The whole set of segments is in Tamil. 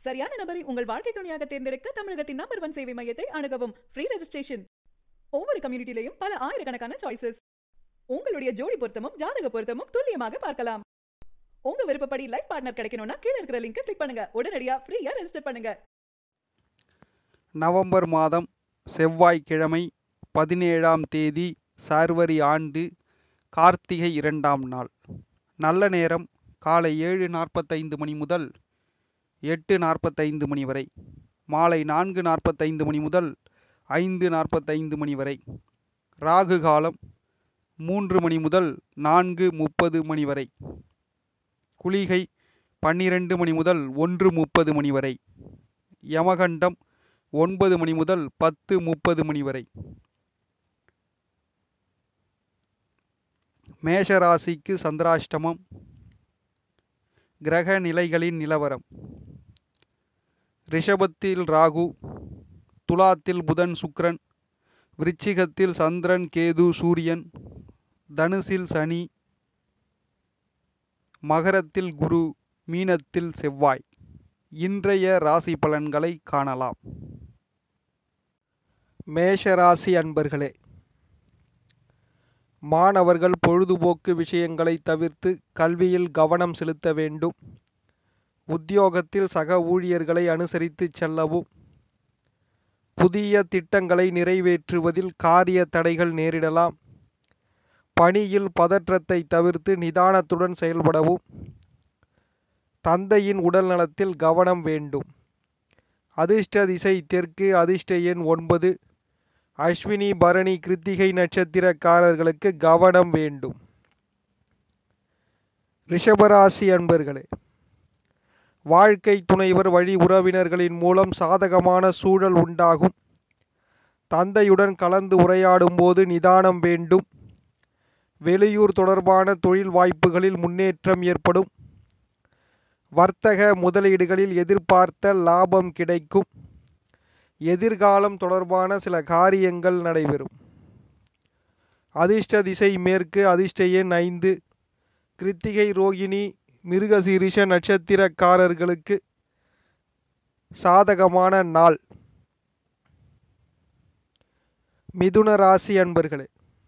சரியான நபரை உங்கள் வாழ்க்கை துணையாக தேர்ந்தெடுக்க தமிழகத்தின் நம்பர் ஒன் சேவை மையத்தை அணுகவும் ஃப்ரீ ரெஜிஸ்ட்ரேஷன் ஒவ்வொரு கம்யூனிட்டிலையும் பல ஆயிரக்கணக்கான சாய்ஸஸ் உங்களுடைய ஜோடி பொருத்தமும் ஜாதக பொருத்தமும் துல்லியமாக பார்க்கலாம் உங்க விருப்பப்படி லைஃப் பார்ட்னர் கிடைக்கணும்னா கீழ இருக்கிற லிங்கை கிளிக் பண்ணுங்க உடனடியா ஃப்ரீயா ரெஜிஸ்டர் பண்ணுங்க நவம்பர் மாதம் செவ்வாய்க்கிழமை பதினேழாம் தேதி சார்வரி ஆண்டு கார்த்திகை இரண்டாம் நாள் நல்ல நேரம் காலை ஏழு நாற்பத்தைந்து மணி முதல் எட்டு நாற்பத்தைந்து மணி வரை மாலை நான்கு நாற்பத்தைந்து மணி முதல் ஐந்து நாற்பத்தைந்து மணி வரை ராகு காலம் மூன்று மணி முதல் நான்கு முப்பது மணி வரை குளிகை பன்னிரண்டு மணி முதல் ஒன்று முப்பது மணி வரை யமகண்டம் ஒன்பது மணி முதல் பத்து முப்பது மணி வரை மேஷராசிக்கு சந்திராஷ்டமம் கிரக நிலைகளின் நிலவரம் ரிஷபத்தில் ராகு துலாத்தில் புதன் சுக்கிரன் விருச்சிகத்தில் சந்திரன் கேது சூரியன் தனுசில் சனி மகரத்தில் குரு மீனத்தில் செவ்வாய் இன்றைய ராசி பலன்களை காணலாம் மேஷராசி அன்பர்களே மாணவர்கள் பொழுதுபோக்கு விஷயங்களை தவிர்த்து கல்வியில் கவனம் செலுத்த வேண்டும் உத்தியோகத்தில் சக ஊழியர்களை அனுசரித்து செல்லவும் புதிய திட்டங்களை நிறைவேற்றுவதில் காரிய தடைகள் நேரிடலாம் பணியில் பதற்றத்தை தவிர்த்து நிதானத்துடன் செயல்படவும் தந்தையின் உடல் நலத்தில் கவனம் வேண்டும் அதிர்ஷ்ட திசை தெற்கு அதிர்ஷ்ட எண் ஒன்பது அஸ்வினி பரணி கிருத்திகை நட்சத்திரக்காரர்களுக்கு கவனம் வேண்டும் ரிஷபராசி அன்பர்களே வாழ்க்கை துணைவர் வழி உறவினர்களின் மூலம் சாதகமான சூழல் உண்டாகும் தந்தையுடன் கலந்து உரையாடும் போது நிதானம் வேண்டும் வெளியூர் தொடர்பான தொழில் வாய்ப்புகளில் முன்னேற்றம் ஏற்படும் வர்த்தக முதலீடுகளில் எதிர்பார்த்த லாபம் கிடைக்கும் எதிர்காலம் தொடர்பான சில காரியங்கள் நடைபெறும் அதிர்ஷ்ட திசை மேற்கு அதிர்ஷ்ட எண் ஐந்து கிருத்திகை ரோகிணி மிருகசீரிஷ நட்சத்திரக்காரர்களுக்கு சாதகமான நாள் மிதுன ராசி அன்பர்களே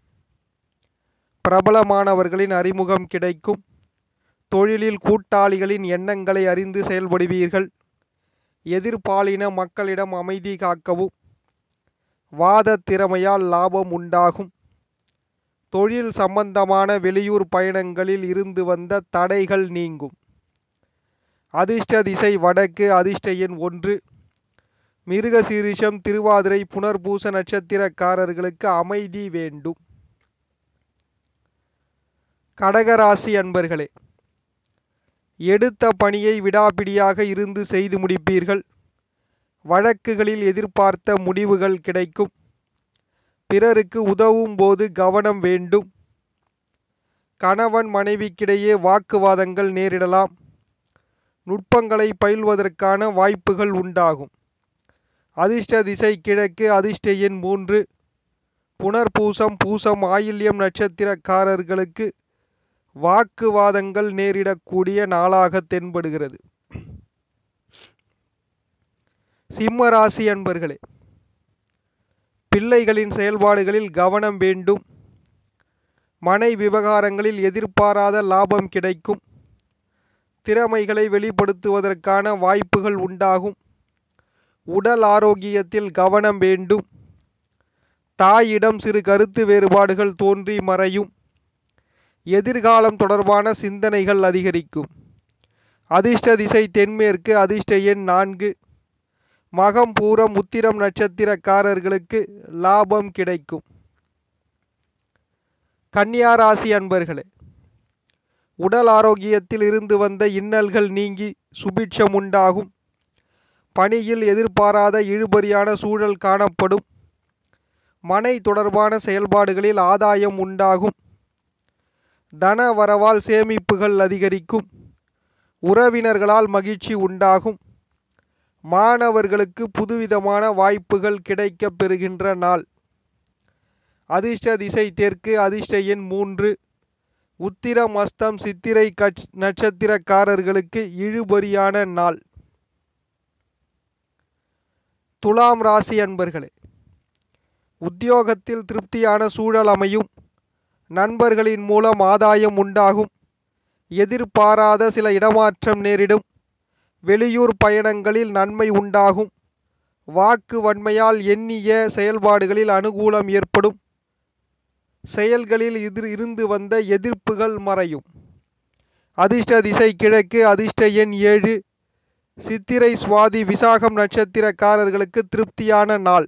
பிரபலமானவர்களின் அறிமுகம் கிடைக்கும் தொழிலில் கூட்டாளிகளின் எண்ணங்களை அறிந்து செயல்படுவீர்கள் எதிர்பாலின மக்களிடம் அமைதி காக்கவும் வாத திறமையால் லாபம் உண்டாகும் தொழில் சம்பந்தமான வெளியூர் பயணங்களில் இருந்து வந்த தடைகள் நீங்கும் அதிர்ஷ்ட திசை வடக்கு அதிர்ஷ்ட எண் ஒன்று மிருகசீரிஷம் திருவாதிரை புனர்பூச நட்சத்திரக்காரர்களுக்கு அமைதி வேண்டும் கடகராசி அன்பர்களே எடுத்த பணியை விடாப்பிடியாக இருந்து செய்து முடிப்பீர்கள் வழக்குகளில் எதிர்பார்த்த முடிவுகள் கிடைக்கும் பிறருக்கு உதவும் போது கவனம் வேண்டும் கணவன் மனைவிக்கிடையே வாக்குவாதங்கள் நேரிடலாம் நுட்பங்களை பயில்வதற்கான வாய்ப்புகள் உண்டாகும் அதிர்ஷ்ட திசை கிழக்கு அதிர்ஷ்ட எண் மூன்று புனர்பூசம் பூசம் ஆயில்யம் நட்சத்திரக்காரர்களுக்கு வாக்குவாதங்கள் நேரிடக்கூடிய நாளாக தென்படுகிறது சிம்ம ராசி அன்பர்களே பிள்ளைகளின் செயல்பாடுகளில் கவனம் வேண்டும் மனை விவகாரங்களில் எதிர்பாராத லாபம் கிடைக்கும் திறமைகளை வெளிப்படுத்துவதற்கான வாய்ப்புகள் உண்டாகும் உடல் ஆரோக்கியத்தில் கவனம் வேண்டும் தாயிடம் சிறு கருத்து வேறுபாடுகள் தோன்றி மறையும் எதிர்காலம் தொடர்பான சிந்தனைகள் அதிகரிக்கும் அதிர்ஷ்ட திசை தென்மேற்கு அதிர்ஷ்ட எண் நான்கு மகம் பூரம் உத்திரம் நட்சத்திரக்காரர்களுக்கு லாபம் கிடைக்கும் கன்னியா ராசி அன்பர்களே உடல் ஆரோக்கியத்தில் இருந்து வந்த இன்னல்கள் நீங்கி சுபிட்சம் உண்டாகும் பணியில் எதிர்பாராத இழுபறியான சூழல் காணப்படும் மனை தொடர்பான செயல்பாடுகளில் ஆதாயம் உண்டாகும் தன வரவால் சேமிப்புகள் அதிகரிக்கும் உறவினர்களால் மகிழ்ச்சி உண்டாகும் மாணவர்களுக்கு புதுவிதமான வாய்ப்புகள் கிடைக்கப் பெறுகின்ற நாள் அதிர்ஷ்ட திசை தெற்கு அதிர்ஷ்ட எண் மூன்று உத்திரம் அஸ்தம் சித்திரை கட்ச் நட்சத்திரக்காரர்களுக்கு இழுபறியான நாள் துலாம் ராசி அன்பர்களே உத்தியோகத்தில் திருப்தியான சூழல் அமையும் நண்பர்களின் மூலம் ஆதாயம் உண்டாகும் எதிர்பாராத சில இடமாற்றம் நேரிடும் வெளியூர் பயணங்களில் நன்மை உண்டாகும் வாக்கு வன்மையால் எண்ணிய செயல்பாடுகளில் அனுகூலம் ஏற்படும் செயல்களில் எதிர் இருந்து வந்த எதிர்ப்புகள் மறையும் அதிர்ஷ்ட திசை கிழக்கு அதிர்ஷ்ட எண் ஏழு சித்திரை சுவாதி விசாகம் நட்சத்திரக்காரர்களுக்கு திருப்தியான நாள்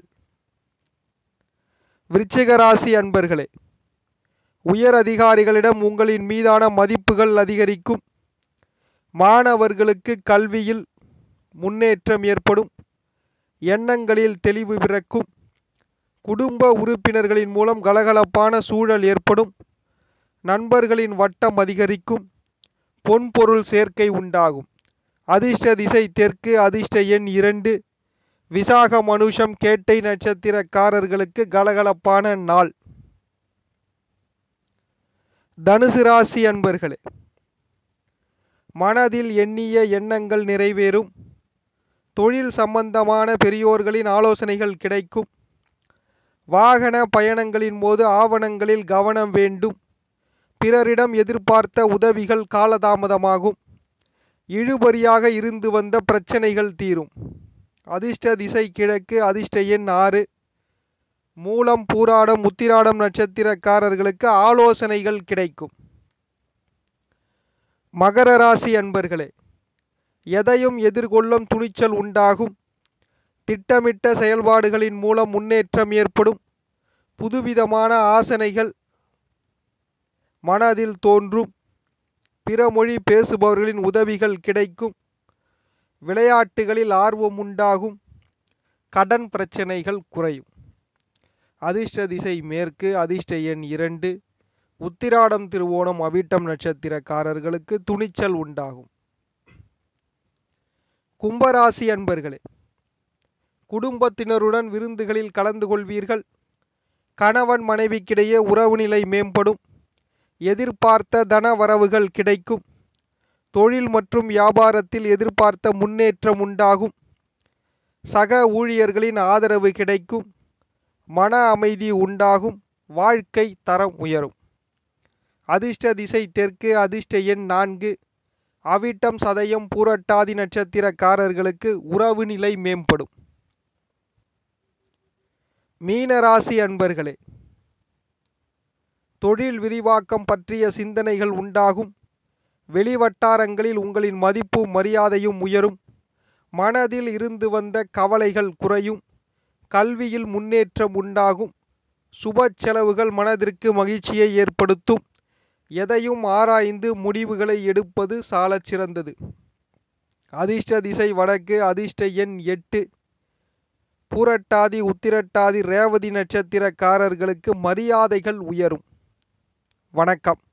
விருச்சிக ராசி அன்பர்களே உயர் அதிகாரிகளிடம் உங்களின் மீதான மதிப்புகள் அதிகரிக்கும் மாணவர்களுக்கு கல்வியில் முன்னேற்றம் ஏற்படும் எண்ணங்களில் தெளிவு பிறக்கும் குடும்ப உறுப்பினர்களின் மூலம் கலகலப்பான சூழல் ஏற்படும் நண்பர்களின் வட்டம் அதிகரிக்கும் பொன்பொருள் சேர்க்கை உண்டாகும் அதிர்ஷ்ட திசை தெற்கு அதிர்ஷ்ட எண் இரண்டு விசாக மனுஷம் கேட்டை நட்சத்திரக்காரர்களுக்கு கலகலப்பான நாள் தனுசு ராசி அன்பர்களே மனதில் எண்ணிய எண்ணங்கள் நிறைவேறும் தொழில் சம்பந்தமான பெரியோர்களின் ஆலோசனைகள் கிடைக்கும் வாகன பயணங்களின் போது ஆவணங்களில் கவனம் வேண்டும் பிறரிடம் எதிர்பார்த்த உதவிகள் காலதாமதமாகும் இழுபறியாக இருந்து வந்த பிரச்சனைகள் தீரும் அதிர்ஷ்ட திசை கிழக்கு அதிர்ஷ்ட எண் ஆறு மூலம் பூராடம் உத்திராடம் நட்சத்திரக்காரர்களுக்கு ஆலோசனைகள் கிடைக்கும் மகர ராசி அன்பர்களே எதையும் எதிர்கொள்ளும் துணிச்சல் உண்டாகும் திட்டமிட்ட செயல்பாடுகளின் மூலம் முன்னேற்றம் ஏற்படும் புதுவிதமான ஆசனைகள் மனதில் தோன்றும் பிற மொழி பேசுபவர்களின் உதவிகள் கிடைக்கும் விளையாட்டுகளில் ஆர்வம் உண்டாகும் கடன் பிரச்சனைகள் குறையும் அதிர்ஷ்ட திசை மேற்கு அதிர்ஷ்ட எண் இரண்டு உத்திராடம் திருவோணம் அவிட்டம் நட்சத்திரக்காரர்களுக்கு துணிச்சல் உண்டாகும் கும்பராசி அன்பர்களே குடும்பத்தினருடன் விருந்துகளில் கலந்து கொள்வீர்கள் கணவன் மனைவிக்கிடையே உறவு நிலை மேம்படும் எதிர்பார்த்த தன வரவுகள் கிடைக்கும் தொழில் மற்றும் வியாபாரத்தில் எதிர்பார்த்த முன்னேற்றம் உண்டாகும் சக ஊழியர்களின் ஆதரவு கிடைக்கும் மன அமைதி உண்டாகும் வாழ்க்கை தரம் உயரும் அதிர்ஷ்ட திசை தெற்கு அதிர்ஷ்ட எண் நான்கு அவிட்டம் சதயம் பூரட்டாதி நட்சத்திரக்காரர்களுக்கு உறவு நிலை மேம்படும் மீனராசி அன்பர்களே தொழில் விரிவாக்கம் பற்றிய சிந்தனைகள் உண்டாகும் வெளிவட்டாரங்களில் உங்களின் மதிப்பும் மரியாதையும் உயரும் மனதில் இருந்து வந்த கவலைகள் குறையும் கல்வியில் முன்னேற்றம் உண்டாகும் சுப செலவுகள் மனதிற்கு மகிழ்ச்சியை ஏற்படுத்தும் எதையும் ஆராய்ந்து முடிவுகளை எடுப்பது சாலச் சிறந்தது அதிர்ஷ்ட திசை வடக்கு அதிர்ஷ்ட எண் எட்டு பூரட்டாதி உத்திரட்டாதி ரேவதி நட்சத்திரக்காரர்களுக்கு மரியாதைகள் உயரும் வணக்கம்